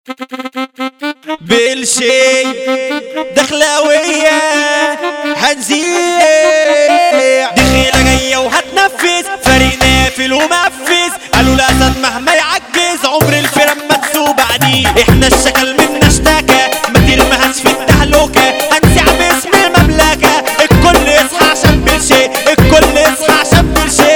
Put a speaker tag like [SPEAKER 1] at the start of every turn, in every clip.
[SPEAKER 1] بالشي دخلاوية هنزيع دخيلة جاية وهتنفذ فريق نافل ومقفز قالوا الأسد مهما يعجز عمر الفرم ما تسوق بعديه احنا الشكل منا اشتكى ما ترمهاش في التهلكة هنسع باسم المملكة الكل يصحى عشان بالشي الكل يصحى عشان بالشي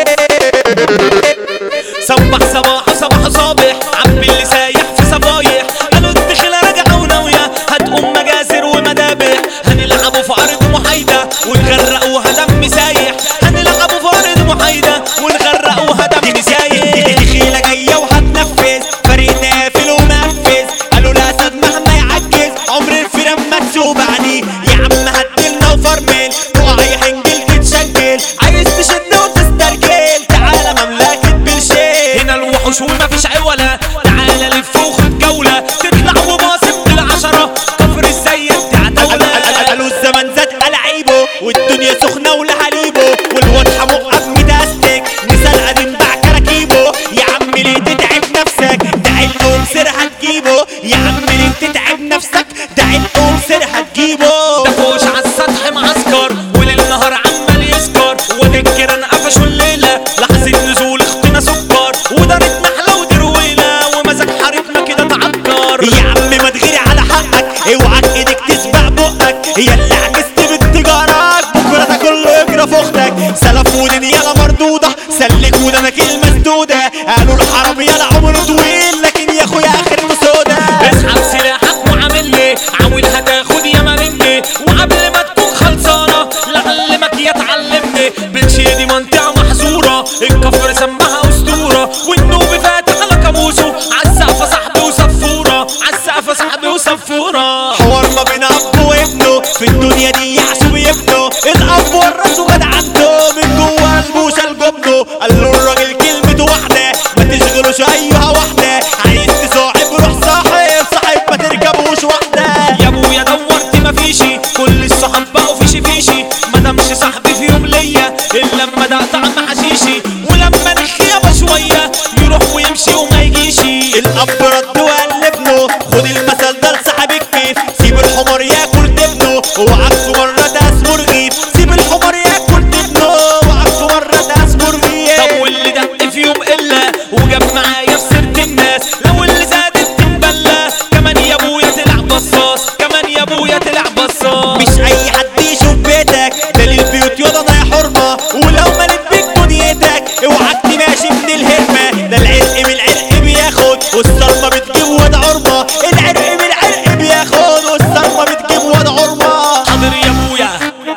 [SPEAKER 1] صبح صباح صباح صابح عبي اللي سايح في صبايح قالوا الدخلة راجعة وناوية هتقوم مجازر ومدابح هنلعبوا في أرض محايدة ونغرقوا هدم سايح هنلعبوا في أرض محايدة ونغرقوا هدم سايح دخيلة جاية وهتنفذ فريق نافل ومنفذ قالوا الأسد مهما يعجز عمر الفرم ما تسوق بعديه يا عم هدلنا وفرمل تقع يا حنجل تتشنكل عايز تشد وتسترجل تعالى مملكة بالشيء
[SPEAKER 2] هنا الوحوش ومفيش عوله تعالى لف وخد جوله تطلع وباصم بالعشره كفر الزي تعتولى
[SPEAKER 1] قالوا الزمن زاد ألعيبه والدنيا سخنة ولهاليبه والواضحة مقف متاستك مثال قديم باع كراكيبه يا عم ليه تتعب نفسك ده علقه سر هتجيبه يا عم ليه تتعب نفسك ده علقه سر هتجيبه
[SPEAKER 2] ده فوش عالسطح معسكر وليل نهار عمال يسكر وتنكر انا قفشوا الليله لحظه نزول اختنا سكر ودارت نحله ودرويله ومزاج حارتنا كده تعكر
[SPEAKER 1] يا عم ما تغيري على حقك اوعك ايدك تسبق بقك هي اللي عجزت بتجارك بكره تاكل له يجرى في اختك سلف ودين يلا مردوده سلك ودنك المسدوده قالوا الحرام يلا عمره طويل لكن يا اخويا اخر مسوده
[SPEAKER 2] اسحب سلاحك وعامل لي عاود هتاخد يا مرني وقبل ما تكون خلصانه لعلمك يا تعلمني بلشي دي منطقه محظوره الكفر سماها اسطوره والنوب فاتح على كابوسه عالسقف صاحبي وصفوره عالسقف صاحبي وصفوره
[SPEAKER 1] حوار ما بين اب وابنه في الدنيا دي يحسوا بيبنوا الاب ورثه جدعنته من جوه قلبه شال جبنه قال له الراجل كلمته واحده ما تشغلوش ايها واحده عايز تصاحب روح صاحب صاحب ما تركبوش واحده
[SPEAKER 2] يا ابويا دورت مفيشي كل الصحاب بقوا فيشي فيشي ما دامش صاحبي في يوم ليا الا لما ده طعم حشيشي ولما نخيبه شويه يروح ويمشي وما يجيشي
[SPEAKER 1] الاب رد وقال لابنه خد المثل ده لصاحب الكيف سيب الحمار ياكل دبنه وعكسه مره ده اسمه رغيف سيب الحمار ياكل دبنه وعكسه مره ده اسمه رغيف
[SPEAKER 2] طب واللي دق في يوم الا وجاب معايا في سيره الناس لو اللي زادت تنبلى كمان يا ابويا تلعب بصاص كمان يا ابويا تلعب بصاص
[SPEAKER 1] مش اي حد يشوف بيتك ده للبيوت يضنا يا حرمه ولو ملت بيك دنيتك اوعك تماشي من الهرمه ده العرق من العرق بياخد والصرمه بتجيب واد عرمه العرق من العرق بياخد والصرمه بتجيب واد عرمه
[SPEAKER 2] حاضر يا ابويا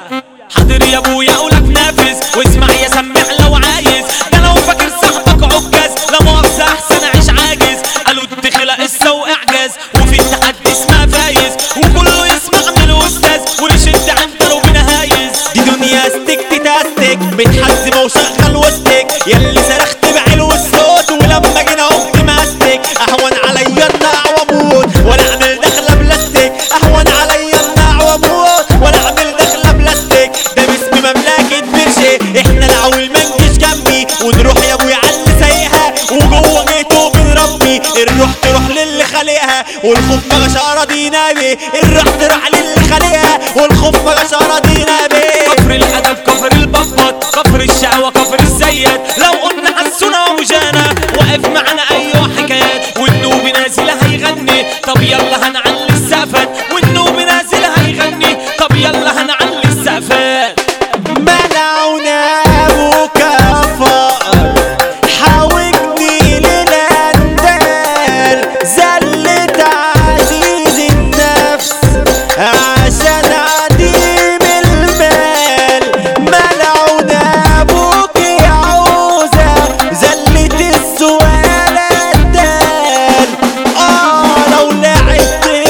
[SPEAKER 2] حاضر يا ابويا اقولك نافذ واسمع يا سمع لو عايز ده لو فاكر صاحبك عكاز لا مؤاخذة احسن اعيش عاجز قالوا الدخلة قصة واعجاز وفي التحدي اسمها فايز وكله يسمع من الاستاذ ونشد عنده وبنا هايز
[SPEAKER 1] دي دنيا استك تتاستك متحزمه وشغل وسطك ياللي صرخت بعلو الصوت ولما جينا قمت ماستك اهون عليا النع واموت ولا اعمل دخله بلاستيك اهون عليا النع واموت ولا اعمل دخله بلاستيك ده باسم مملكه برشي احنا العول ما نجيش جنبي ونروح يا ابويا على اللي سايقها وجوه جيته من ربي الروح تروح للي خالقها والخوف ما جاش اراضينا بيه الروح تروح للي خالقها والخوف ما جاش اراضينا بيه
[SPEAKER 2] كفر الادب كفر البطبط كفر الشقوة كفر الزيات لو قلنا حسونا وجانا واقف معنا ايوه حكايات والنوب نازل هيغني طب يلا هنعلي السقفات والنوب نازل هيغني طب يلا هنعلي السقفات
[SPEAKER 1] منعونا ابوك فقر حاوجني للاندال زلت عزيز النفس عشان عديم المال منعونا ابوك يا عوزة زلت السؤال الدال اه لو لعبت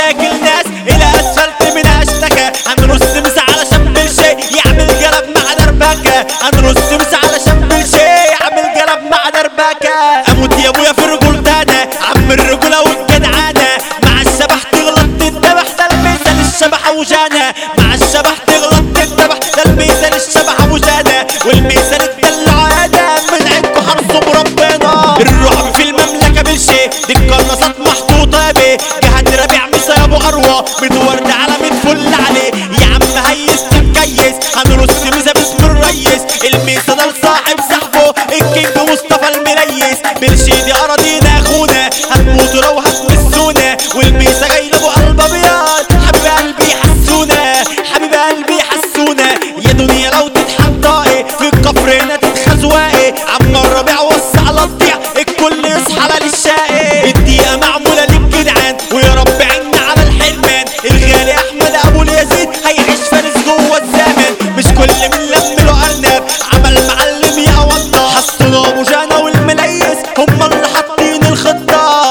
[SPEAKER 1] واكل ناس الى اسفلت من اشتكى هنرص مسا على شم الشي يعمل قلب مع دربكة هنرص مسا على شم الشي يعمل قلب مع دربكة اموت يا ابويا في رجولتانا عم الرجولة والجدعانة مع الشبح تغلط تذبح ده المثل الشبح وجانا مع الشبح تغلط تذبح ده المثل الشبح وجانا والمثل الدلع ادم من عندكم حرصوا بربنا الرعب في المملكة بالشي دي القناصات محطوطة بيه جهاد ربيع مسا يا ابو اروى مدور على ميت فل عليه يا عم هيس تتكيس هنرص مسا باسم الريس الميسا ده لصاحب صاحبه الكينج مصطفى المريس مرشيدي اراضينا اخونا هتموتوا لو هتمسونا والميسا جاي لابو قلب ابيض حبيب قلبي حسونا حبيب قلبي حسونا يا دنيا لو تتحطائي في الكفر هنا تتخزوائي عم الربيع وسع على الضيع الكل يصحى على الشقي الدقيقة معمولة للجدعان ويا رب عنا على الحرمان الغالي احمد ابو اليزيد هيعيش فارس جوه الزمن مش كل من لم له ارنب عمل معلم يا وطة حسنا ابو جانا والمليس هم اللي حاطين الخطة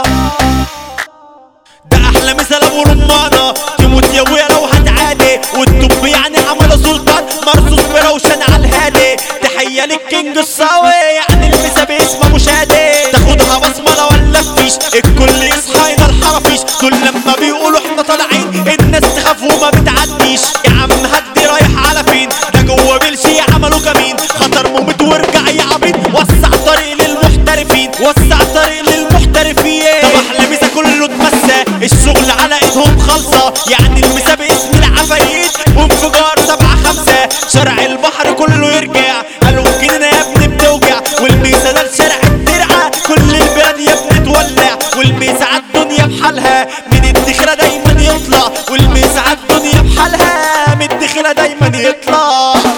[SPEAKER 1] ده احلى مثال ابو رمانة تموت يا ابويا لو هتعادي والدب يعني عمل سلطان مرصوص بروشن على الهادي تحية للكينج الصاوي يعني المسا باسمه مشادي تاخدها بصملة ولا فيش الكل يصحى هنا الحرفيش دول لما بيقولوا احنا طالعين الناس تخاف وما بتعديش يا عم هدي رايح على فين ده جوه بلشي عملوا كمين خطر ممت وارجع يا عبيد وسع طريق للمحترفين وسع طريق للمحترفين طب احلى مسا كله اتمسى الشغل على ايدهم خالصة يعني المسا باسم العفاريت وانفجار سبعة خمسة شارع البحر كله يرجع قالوا كده يا ابني بتوجع والميسا ده لشارع الترعة كل البلاد يا ابني تولع والميسا عالدنيا بحالها من الدخلة دايما يطلع والميسا عالدنيا بحالها من الدخلة دايما يطلع